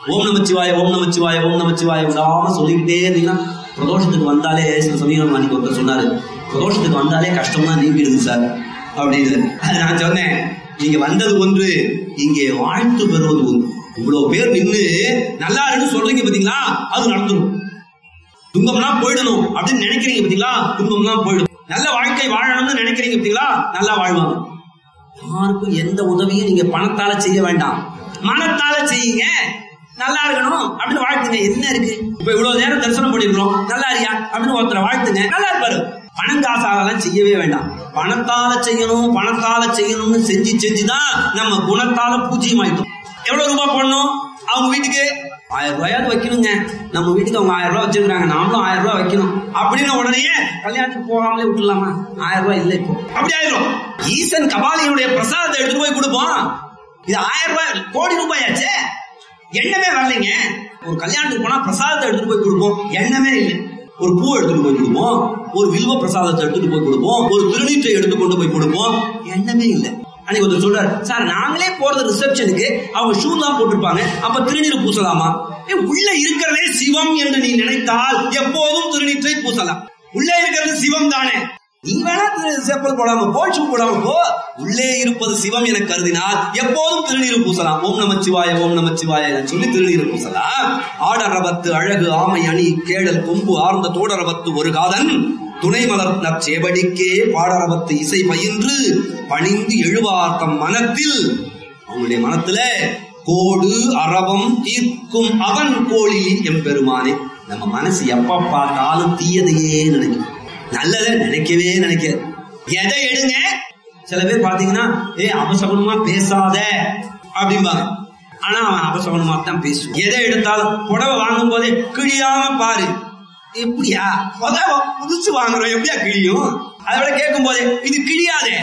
ஓம் நமச்சிவாய ஓம் நமச்சிவாய ஓம் நமச்சிவாய விடாம சொல்லிக்கிட்டே இருந்தீங்கன்னா பிரதோஷத்துக்கு வந்தாலே சில சமயம் அன்னைக்கு ஒருத்தர் சொன்னாரு பிரதோஷத்துக்கு வந்தாலே கஷ்டம்தான் நீங்கிடுது சார் அப்படின்னு அது நான் சொன்னேன் நீங்க வந்தது ஒன்று இங்கே வாழ்த்து பெறுவது ஒன்று இவ்வளவு பேர் நின்று நல்லா இருக்குன்னு சொல்றீங்க பாத்தீங்களா அது நடந்துடும் துன்பம்லாம் போயிடணும் அப்படின்னு நினைக்கிறீங்க பாத்தீங்களா துன்பம்லாம் போயிடும் நல்ல வாழ்க்கை வாழணும்னு நினைக்கிறீங்க பாத்தீங்களா நல்லா வாழ்வாங்க யாருக்கும் எந்த உதவியும் நீங்க பணத்தால செய்ய வேண்டாம் மனத்தால செய்யுங்க நல்லா இருக்கணும் அப்படின்னு வாழ்த்துங்க என்ன இருக்கு இப்ப இவ்வளவு நேரம் தரிசனம் பண்ணிருக்கிறோம் நல்லா இருக்கியா அப்படின்னு ஒருத்தரை வாழ்த்துங்க நல்லா இருப்பாரு பணம் காசாலெல்லாம் செய்யவே வேண்டாம் பணத்தால செய்யணும் பணத்தால செய்யணும்னு செஞ்சு செஞ்சுதான் நம்ம குணத்தால பூஜ்ஜியம் ஆயிட்டோம் எவ்வளவு ரூபாய் போடணும் அவங்க வீட்டுக்கு ஆயிரம் ரூபாயாவது வைக்கணுங்க நம்ம வீட்டுக்கு அவங்க ஆயிரம் ரூபாய் வச்சிருக்காங்க நாமளும் ஆயிரம் ரூபாய் வைக்கணும் அப்படின்னு உடனே கல்யாணத்துக்கு போகாமலே விட்டுலாமா ஆயிரம் ரூபாய் இல்லை இப்போ அப்படி ஆயிரும் ஈசன் கபாலியனுடைய பிரசாதத்தை எடுத்துட்டு போய் கொடுப்போம் இது ஆயிரம் ரூபாய் கோடி ரூபாயாச்சே எண்ணமே வரலைங்க ஒரு கல்யாணத்துக்கு போனா பிரசாதத்தை எடுத்துட்டு போய் கொடுப்போம் எண்ணமே இல்லை ஒரு பூ எடுத்துட்டு போய் கொடுப்போம் ஒரு வில்வ பிரசாதத்தை எடுத்துட்டு போய் கொடுப்போம் ஒரு திருநீற்றை எடுத்து கொண்டு போய் கொடுப்போம் எண்ணமே இல்லை அன்னைக்கு ஒருத்தர் சொல்றாரு சார் நாங்களே போறது ரிசப்ஷனுக்கு அவங்க ஷூ தான் போட்டிருப்பாங்க அப்ப திருநீர் பூசலாமா ஏய், உள்ள இருக்கிறதே சிவம் என்று நீ நினைத்தால் எப்போதும் திருநீற்றை பூசலாம் உள்ள இருக்கிறது சிவம் தானே நீ வேணா திரு- செப்பல் போடாம போ ஷூ போடாம போ உள்ளே இருப்பது சிவம் என கருதினால் எப்போதும் திருநீர் பூசலாம் ஓம் நமச்சிவாய ஓம் நமச்சிவாய என சொல்லி திருநீர் பூசலாம் ஆடரவத்து அழகு ஆமை அணி கேடல் கொம்பு ஆர்ந்த தோடரவத்து ஒரு காதன் துணை மலர் நற்சேவடிக்கே பாடரவத்து இசை பயின்று பணிந்து எழுவார் தம் மனத்தில் அவங்களுடைய மனத்துல கோடு அரவம் தீர்க்கும் அவன் கோழி எம்பெருமானே நம்ம மனசு எப்ப பார்த்தாலும் தீயதையே நினைக்கும் நல்லதை நினைக்கவே நினைக்காது எதை எடுங்க சில பேர் பாத்தீங்கன்னா ஏ அவசகுணமா பேசாத அப்படிம்பாங்க ஆனா அவன் அவசகுணமா தான் பேசுவான் எதை எடுத்தாலும் புடவை வாங்கும் போதே கிழியாம பாரு எப்படியா புடவை புதுசு வாங்குறோம் எப்படியா கிழியும் அதோட கேட்கும் போதே இது கிழியாதே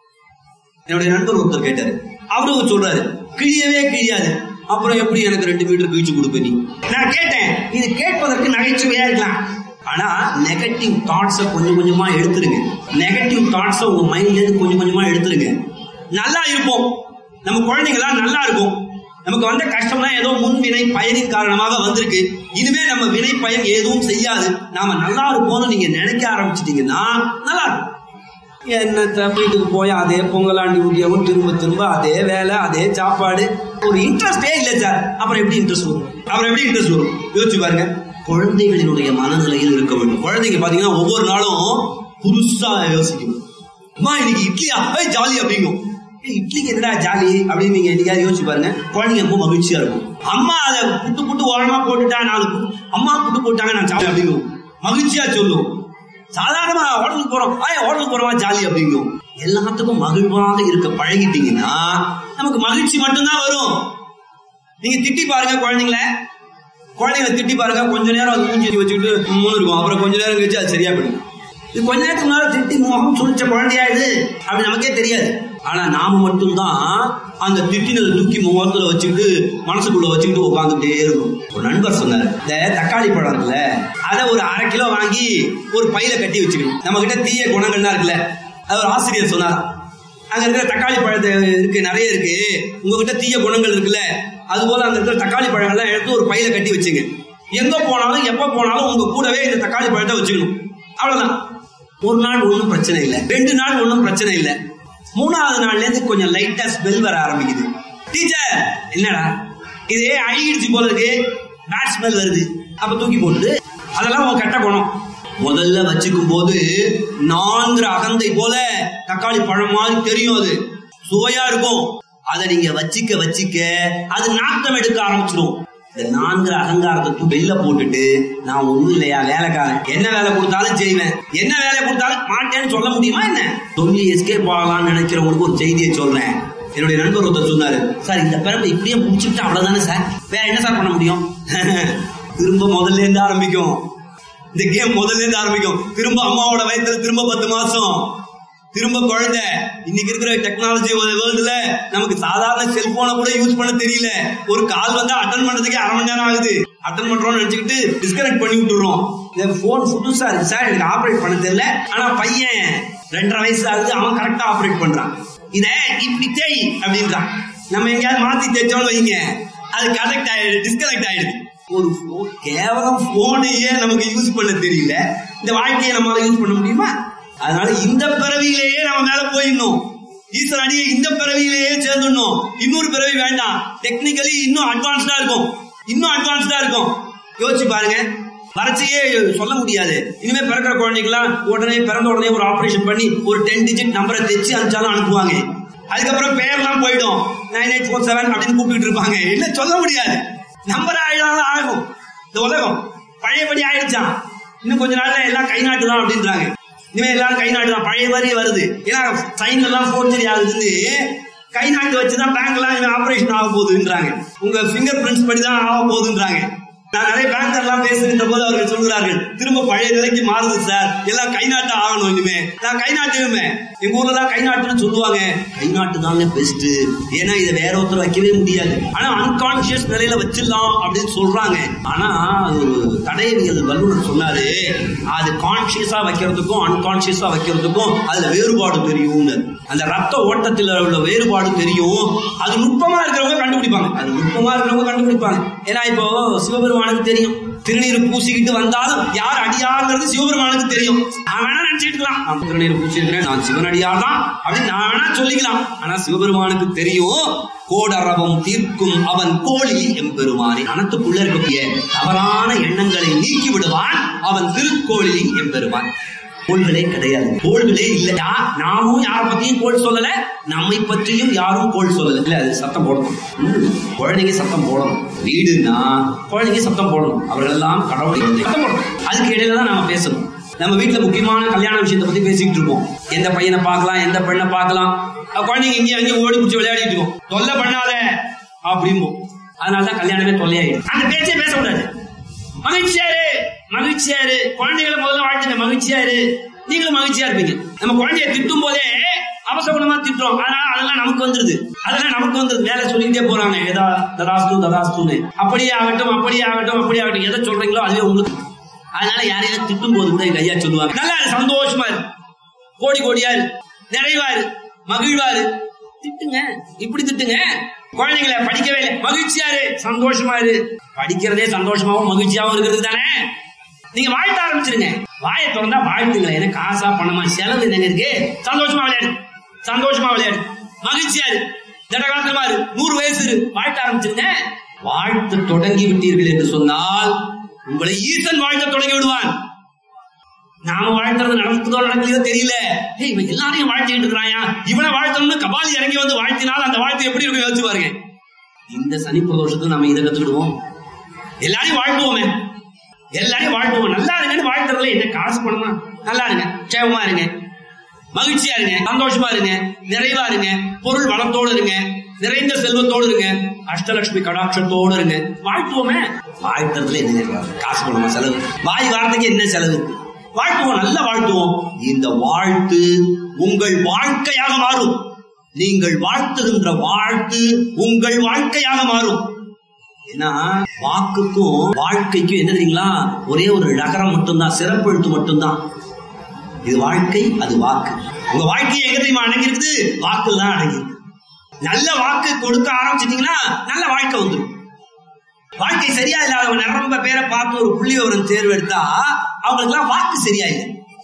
என்னுடைய நண்பர் ஒருத்தர் கேட்டாரு அவரும் சொல்றாரு கிழியவே கிழியாது அப்புறம் எப்படி எனக்கு ரெண்டு மீட்டர் கிழிச்சு கொடுப்ப நீ நான் கேட்டேன் இது கேட்பதற்கு நகைச்சுவையா இருக்கலாம் ஆனா நெகட்டிவ் தாட்ஸ கொஞ்சம் கொஞ்சமா எடுத்துருங்க நெகட்டிவ் தாட்ஸ உங்க மைண்ட்ல இருந்து கொஞ்சம் கொஞ்சமா எடுத்துருங்க நல்லா இருப்போம் நம்ம குழந்தைங்களாம் நல்லா இருக்கும் நமக்கு வந்த கஷ்டம்லாம் ஏதோ முன்வினை பயனின் காரணமாக வந்திருக்கு இனிமே நம்ம வினை பயன் எதுவும் செய்யாது நாம நல்லா இருப்போம்னு நீங்க நினைக்க ஆரம்பிச்சிட்டீங்கன்னா நல்லா இருக்கும் என்ன வீட்டுக்கு போய் அதே பொங்கலாண்டி ஊட்டியாவும் திரும்ப திரும்ப அதே வேலை அதே சாப்பாடு ஒரு இன்ட்ரெஸ்டே இல்லை சார் அப்புறம் எப்படி இன்ட்ரெஸ்ட் வரும் அப்புறம் எப்படி இன்ட்ரெஸ்ட் வரும் யோசிச்சு பாருங்க குழந்தைகளினுடைய மனநிலையில் இருக்க வேண்டும் குழந்தைங்க பாத்தீங்கன்னா ஒவ்வொரு நாளும் புதுசா யோசிக்கும் அம்மா இன்னைக்கு இட்லியா ஏய் ஜாலி அப்படிங்கும் ஏய், இட்லிக்கு என்னடா ஜாலி அப்படின்னு நீங்க என்னைக்காவது யோசிச்சு பாருங்க குழந்தைங்க ரொம்ப மகிழ்ச்சியா இருக்கும் அம்மா அதை புட்டு புட்டு ஓரமா போட்டுட்டா நாலு புட்டு- அம்மா புட்டு போட்டாங்க நான் சாப்பிட்டேன் அப்படிங்கும் மகிழ்ச்சியா சொல்லும் சாதாரணமா ஹோட்டலுக்கு போறோம் ஆய் ஹோட்டலுக்கு போறோமா ஜாலி அப்படிங்கும் எல்லாத்துக்கும் மகிழ்வாக இருக்க பழகிட்டீங்கன்னா நமக்கு மகிழ்ச்சி மட்டும்தான் வரும் நீங்க திட்டி பாருங்க குழந்தைங்கள குழந்தைங்களை திட்டி பாருங்க கொஞ்ச நேரம் அது மூஞ்சி வச்சுக்கிட்டு மூணு இருக்கும் அப்புறம் கொஞ்ச நேரம் கழிச்சு அது சரியா போயிடும் இது கொஞ்ச நேரத்துக்கு முன்னால திட்டி முகம் சுழிச்ச குழந்தையா இது அப்படி நமக்கே தெரியாது ஆனா நாம மட்டும்தான் அந்த திட்டினதை தூக்கி முகத்துல வச்சுக்கிட்டு மனசுக்குள்ள வச்சுக்கிட்டு உட்காந்துட்டே இருக்கும் ஒரு நண்பர் சொன்னார் இந்த தக்காளி பழம் இருக்குல்ல அதை ஒரு அரை கிலோ வாங்கி ஒரு பையில கட்டி வச்சுக்கணும் நம்ம கிட்ட தீய குணங்கள்லாம் இருக்குல்ல அது ஒரு ஆசிரியர் சொன்னார் அங்க இருக்கிற தக்காளி பழத்தை இருக்கு நிறைய இருக்கு உங்ககிட்ட தீய குணங்கள் இருக்குல்ல அது போல அங்க இருக்கிற தக்காளி பழங்கள்லாம் எடுத்து ஒரு பையில கட்டி வச்சுங்க எங்க போனாலும் எப்ப போனாலும் உங்க கூடவே இந்த தக்காளி பழத்தை வச்சுக்கணும் அவ்வளவுதான் ஒரு நாள் ஒன்றும் பிரச்சனை இல்லை ரெண்டு நாள் ஒன்றும் பிரச்சனை இல்லை மூணாவது நாள்ல இருந்து கொஞ்சம் லைட்டா ஸ்மெல் வர ஆரம்பிக்குது டீச்சர் என்னடா இது அழுகிடுச்சு போல இருக்கு பேட் ஸ்மெல் வருது அப்ப தூக்கி போட்டுட்டு அதெல்லாம் உன் கெட்ட குணம் முதல்ல வச்சுக்கும் போது நான்கிற அகந்தை போல தக்காளி பழம் மாதிரி தெரியும் அது சுவையா இருக்கும் அதை நீங்க வச்சிக்க வச்சிக்க அது நாட்டம் எடுக்க ஆரம்பிச்சிடும் இந்த நான்கிற அகங்காரத்தை தூக்கி வெளில போட்டுட்டு நான் ஒண்ணும் இல்லையா வேலைக்காரன் என்ன வேலை கொடுத்தாலும் செய்வேன் என்ன வேலை கொடுத்தாலும் மாட்டேன்னு சொல்ல முடியுமா என்ன சொல்லி எஸ்கேப் ஆகலாம்னு நினைக்கிறவங்களுக்கு ஒரு செய்தியை சொல்றேன் என்னுடைய நண்பர் ஒருத்தர் சொன்னாரு சார் இந்த பிறப்பை இப்படியே முடிச்சுட்டு அவ்வளவுதானே சார் வேற என்ன சார் பண்ண முடியும் திரும்ப முதல்ல இருந்து ஆரம்பிக்கும் இந்த கேம் முதல்ல இருந்து ஆரம்பிக்கும் திரும்ப அம்மாவோட வயத்துல திரும்ப பத்து மாசம் திரும்ப குழந்தை இன்னைக்கு இருக்கிற டெக்னாலஜி வேர்ல்டுல நமக்கு சாதாரண செல்போனை கூட யூஸ் பண்ண தெரியல ஒரு கால் வந்தா அட்டன் பண்றதுக்கே அரை மணி நேரம் ஆகுது அட்டன் பண்றோம்னு நினைச்சுக்கிட்டு டிஸ்கனெக்ட் பண்ணி விட்டுறோம் இந்த போன் புதுசா இருக்கு சார் எனக்கு ஆப்ரேட் பண்ண தெரியல ஆனா பையன் ரெண்டரை வயசு ஆகுது அவன் கரெக்டா ஆப்ரேட் பண்றான் இத இப்படி தேய் அப்படின்றான் நம்ம எங்கேயாவது மாத்தி தேய்ச்சோம்னு வைங்க அது கனெக்ட் ஆயிடுது டிஸ்கனெக்ட் ஆயிடுது ஒரு phone- கேவலம் போனையே நமக்கு யூஸ் பண்ண தெரியல இந்த வாழ்க்கையை நம்மளால யூஸ் பண்ண முடியுமா அதனால இந்த பிறவியிலேயே நம்ம மேல போயிடணும் ஈஸ்வர அடியை இந்த பிறவியிலேயே சேர்ந்துடணும் இன்னொரு பிறவி வேண்டாம் டெக்னிக்கலி இன்னும் அட்வான்ஸ்டா இருக்கும் இன்னும் அட்வான்ஸ்டா இருக்கும் யோசிச்சு பாருங்க வறட்சியே சொல்ல முடியாது இனிமே பிறக்கிற குழந்தைக்கெல்லாம் உடனே பிறந்த உடனே ஒரு ஆபரேஷன் பண்ணி ஒரு டென் டிஜிட் நம்பரை தைச்சு அனுப்பிச்சாலும் அனுப்புவாங்க அதுக்கப்புறம் பேர்லாம் போயிடும் நைன் எயிட் ஃபோர் செவன் அப்படின்னு கூப்பிட்டு இருப்பாங்க என்ன சொல்ல முடியாது நம்பர் ஆயிடாதான் ஆகும் இந்த உலகம் பழையபடி ஆயிடுச்சான் இன்னும் கொஞ்ச நாள்ல எல்லாம் கை நாட்டு தான் அப்படின்றாங்க இனிமே எல்லாரும் கை நாட்டு தான் பழைய மாதிரி வருது ஏன்னா சைன் எல்லாம் போர்ஜரி ஆகுதுன்னு கை நாட்டு வச்சுதான் பேங்க் எல்லாம் ஆபரேஷன் ஆக போகுதுன்றாங்க உங்க ஃபிங்கர் பிரிண்ட்ஸ் படி தான் ஆக போகுதுன்றாங்க நான் நிறைய பேங்கர் எல்லாம் பேசுகின்ற போது அவர்கள் சொல்கிறார்கள் திரும்ப பழைய நிலைக்கு மாறுது சார் எல்லாம் கை நாட்டு ஆகணும் இனிமே நான் கை நாட்டுவேமே எங்க ஊர்ல தான் கை நாட்டுன்னு சொல்லுவாங்க கை நாட்டு தாங்க பெஸ்ட் ஏன்னா இதை வேற ஒருத்தர் வைக்கவே முடியாது ஆனா அன்கான்சியஸ் நிலையில வச்சிடலாம் அப்படின்னு சொல்றாங்க ஆனா அது ஒரு தடயவியல் வல்லுநர் சொன்னாரு அது கான்சியஸா வைக்கிறதுக்கும் அன்கான்சியஸா வைக்கிறதுக்கும் அதுல வேறுபாடு தெரியும்னு அந்த ரத்த ஓட்டத்தில் உள்ள வேறுபாடு தெரியும் அது நுட்பமா இருக்கிறவங்க கண்டுபிடிப்பாங்க அது நுட்பமா இருக்கிறவங்க கண்டுபிடிப்பாங்க ஏன்னா இப்போ சிவபெருமானுக்கு தெரியும் திருநீர் பூசிக்கிட்டு வந்தாலும் யார் அடியாருங்கிறது சிவபெருமானுக்கு தெரியும் நான் வேணா நினைச்சிட்டு இருக்கலாம் நான் திருநீர் பூசிக்கிறேன் நான் சிவனடியார் தான் அப்படின்னு நான் வேணா சொல்லிக்கலாம் ஆனா சிவபெருமானுக்கு தெரியும் கோடரவம் தீர்க்கும் அவன் கோழி எம்பெருமானே மனத்துக்குள்ள இருக்கக்கூடிய தவறான எண்ணங்களை நீக்கி விடுவான் அவன் திருக்கோழி எம்பெருமான் கோள்களே கிடையாது கோள்களே இல்ல யா- நாமும் யார பத்தியும் கோள் சொல்லல நம்மை பற்றியும் யாரும் கோள் சொல்லல இல்ல அது சத்தம் போடணும் ம், குழந்தைங்க சத்தம் போடணும் வீடுன்னா குழந்தைங்க சத்தம் போடணும் அவர்கள் எல்லாம் கடவுளை வந்து சத்தம் போடணும் அதுக்கு இடையில தான் நாம பேசணும் நம்ம வீட்டுல முக்கியமான கல்யாண விஷயத்தை பத்தி பேசிக்கிட்டு இருப்போம் எந்த பையனை பார்க்கலாம் எந்த பெண்ணை பார்க்கலாம் அஹ் குழந்தைங்க இங்கேயும் அங்கேயும் ஓடி பிடிச்சி விளையாடிட்டு இருக்கோம் தொல்லை பண்ணாத அப்படிம்போம் அதனாலதான் கல்யாணமே தொல்லையாயிடும் அந்த பேச்சே பேசக்கூடாது மகிழ்ச்சியாரு மகிழ்ச்சியாரு குழந்தைகளை முதல்ல வாழ்த்துங்க மகிழ்ச்சியாரு நீங்களும் மகிழ்ச்சியா இருப்பீங்க நம்ம குழந்தைய திட்டும் போதே அவசகுணமா திட்டுறோம் அதனால அதெல்லாம் நமக்கு வந்துருது அதெல்லாம் நமக்கு வந்துருது மேல சொல்லிக்கிட்டே போறாங்க எதா ததாஸ்து ததாஸ்துன்னு அப்படியே ஆகட்டும் அப்படியே ஆகட்டும் அப்படியே ஆகட்டும் எதை சொல்றீங்களோ அதுவே உங்களுக்கு அதனால யாரையாவது திட்டும் போது கூட எங்க ஐயா சொல்லுவாங்க நல்லா இரு, சந்தோஷமா இரு கோடி கோடியா இரு நிறைவா இரு மகிழ்வா இரு திட்டுங்க இப்படி திட்டுங்க குழந்தைங்கள படிக்கவே இல்லை மகிழ்ச்சியா இரு சந்தோஷமா இரு படிக்கிறதே சந்தோஷமாவும் மகிழ்ச்சியாவும் இருக்கிறது தானே நீங்க வாழ்த்த ஆரம்பிச்சிருங்க வாயை திறந்தா வாழ்த்துங்களேன் எனக்கு காசா பணமா செலவு என்னங்க இருக்கு சந்தோஷமா விளையாடு சந்தோஷமா விளையாடு மகிழ்ச்சியா இரு திடகாத்திரமா இரு நூறு வயசு இரு வாழ்த்த ஆரம்பிச்சிருங்க வாழ்த்து தொடங்கி விட்டீர்கள் என்று சொன்னால் உங்களை ஈசன் வாழ்த்த தொடங்கி விடுவான் நாம வாழ்த்துறது நடக்குதோ நடக்கலையோ தெரியல ஏய் இவன் எல்லாரையும் வாழ்த்திட்டு இருக்கிறாயா இவனை வாழ்த்தணும்னு கபாலி இறங்கி வந்து வாழ்த்தினால் அந்த வாழ்த்து எப்படி இருக்கும் யோசிச்சு பாருங்க இந்த சனி பிரதோஷத்துக்கு நம்ம இதை கத்துக்கிடுவோம் எல்லாரையும் வாழ்த்துவோமே எல்லாரையும் வாழ்த்துவோம் நல்லா இருங்கன்னு வாழ்த்துறதுல என்ன காசு பண்ணணும் நல்லா இருங்க சேவமா இருங்க மகிழ்ச்சியா இருங்க சந்தோஷமா இருங்க நிறைவா இருங்க பொருள் வளத்தோடு இருங்க நிறைந்த செல்வத்தோடு இருங்க அஷ்டலட்சுமி கடாட்சத்தோடு இருங்க வாழ்த்துவோமே வாழ்த்துறதுல என்ன காசு பண்ணணுமா செலவு வாய் வார்த்தைக்கு என்ன செலவு வாழ்த்துவோம் நல்லா வாழ்த்துவோம் இந்த வாழ்த்து உங்கள் வாழ்க்கையாக மாறும் நீங்கள் வாழ்த்துகின்ற வாழ்த்து உங்கள் வாழ்க்கையாக மாறும் ஏன்னா வாக்குக்கும் வாழ்க்கைக்கும் என்ன தெரியுங்களா ஒரே ஒரு நகரம் மட்டும்தான் சிறப்பு எழுத்து மட்டும்தான் இது வாழ்க்கை அது வாக்கு உங்க வாழ்க்கை எங்க தெரியுமா அடங்கி இருக்குது வாக்குல தான் அடங்கி இருக்கு நல்ல வாக்கு கொடுக்க ஆரம்பிச்சிட்டீங்கன்னா நல்ல வாழ்க்கை வந்துடும் வாழ்க்கை சரியா இல்லாதவங்க நிரம்ப பேரை பார்த்து ஒரு புள்ளி விவரம் தேர்வு எடுத்தா அவங்களுக்குலாம் வாக்கு சரியா இல்லை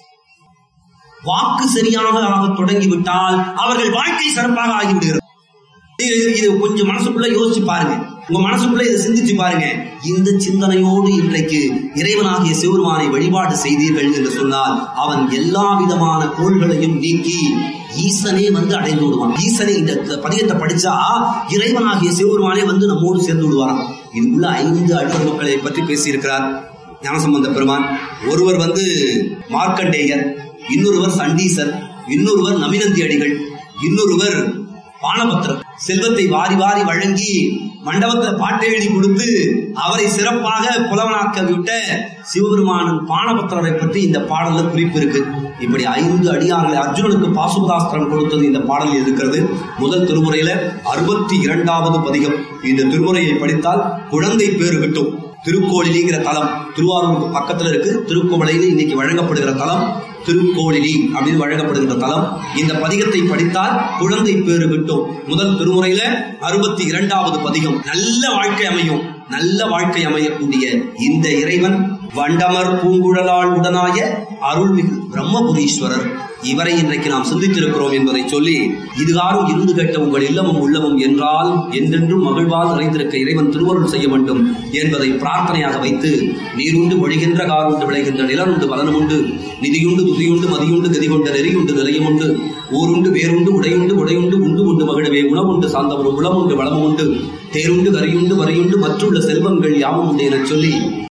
வாக்கு சரியாக ஆக தொடங்கி விட்டால் அவர்கள் வாழ்க்கை சிறப்பாக ஆகிவிடுகிறது இது இது கொஞ்சம் மனசுக்குள்ள யோசிச்சு பாருங்க உங்க மனசுக்குள்ள இதை சிந்திச்சு பாருங்க இந்த சிந்தனையோடு இன்றைக்கு இறைவனாகிய சிவருமானை வழிபாடு செய்தீர்கள் என்று சொன்னால் அவன் எல்லா விதமான கோள்களையும் நீக்கி ஈசனே வந்து அடைந்து விடுவான் ஈசனே இந்த பதியத்தை படிச்சா இறைவனாகிய சிவருமானே வந்து நம்மோடு சேர்ந்து விடுவாராம் இதுக்குள்ள ஐந்து அடிவர் மக்களை பற்றி பேசியிருக்கிறார் ஞானசம்பந்த பெருமான் ஒருவர் வந்து மார்க்கண்டேயர் இன்னொருவர் சண்டீசர் இன்னொருவர் நமினந்தி அடிகள் இன்னொருவர் பானபத்திரர் செல்வத்தை வாரி வாரி வழங்கி மண்டபத்துல பாட்டை எழுதி கொடுத்து அவரை சிறப்பாக புலவனாக்க விட்ட சிவபெருமானின் பானபத்திரரை பற்றி இந்த பாடல்ல குறிப்பு இருக்கு இப்படி ஐந்து அடியார்களை அர்ஜுனனுக்கு பாசுபதாஸ்திரம் கொடுத்தது இந்த பாடலில் இருக்கிறது முதல் திருமுறையில அறுபத்தி இரண்டாவது பதிகம் இந்த திருமுறையை படித்தால் குழந்தை பேறு கிட்டும் திருக்கோளிலிங்கிற தலம் திருவாரூருக்கு பக்கத்துல இருக்கு திருக்கோவிலையில் இன்னைக்கு வழங்கப்படுகிற தலம் திருக்கோளிலி அப்படின்னு வழங்கப்படுகின்ற தலம் இந்த பதிகத்தை படித்தால் குழந்தை பேறு கிட்டும் முதல் திருமுறையில அறுபத்தி இரண்டாவது பதிகம் நல்ல வாழ்க்கை அமையும் நல்ல வாழ்க்கை அமையக்கூடிய இந்த இறைவன் வண்டமர் பூங்குழலால் உடனாய அருள்மிகு பிரம்மபுரீஸ்வரர் இவரை இன்றைக்கு நாம் சிந்தித்திருக்கிறோம் என்பதை சொல்லி இதுகாரும் இருந்து கேட்ட உங்கள் இல்லமும் உள்ளமும் என்றால் என்றென்றும் மகிழ்வால் நிறைந்திருக்க இறைவன் திருவருள் செய்ய வேண்டும் என்பதை பிரார்த்தனையாக வைத்து நீருண்டு ஒழிகின்ற காருண்டு விளைகின்ற நிலனுண்டு பலனுண்டு நிதியுண்டு துதியுண்டு மதியுண்டு கதிகொண்ட நெறியுண்டு நிலையமுண்டு ஊருண்டு வேறுண்டு உடையுண்டு உடையுண்டு உண்டு உண்டு மகிழவே உணவுண்டு சார்ந்தவரும் உளமுண்டு வளமுண்டு தேருண்டு கரியுண்டு வரியுண்டு மற்றுள்ள செல்வங்கள் யாவும் உண்டு எனச் சொல்லி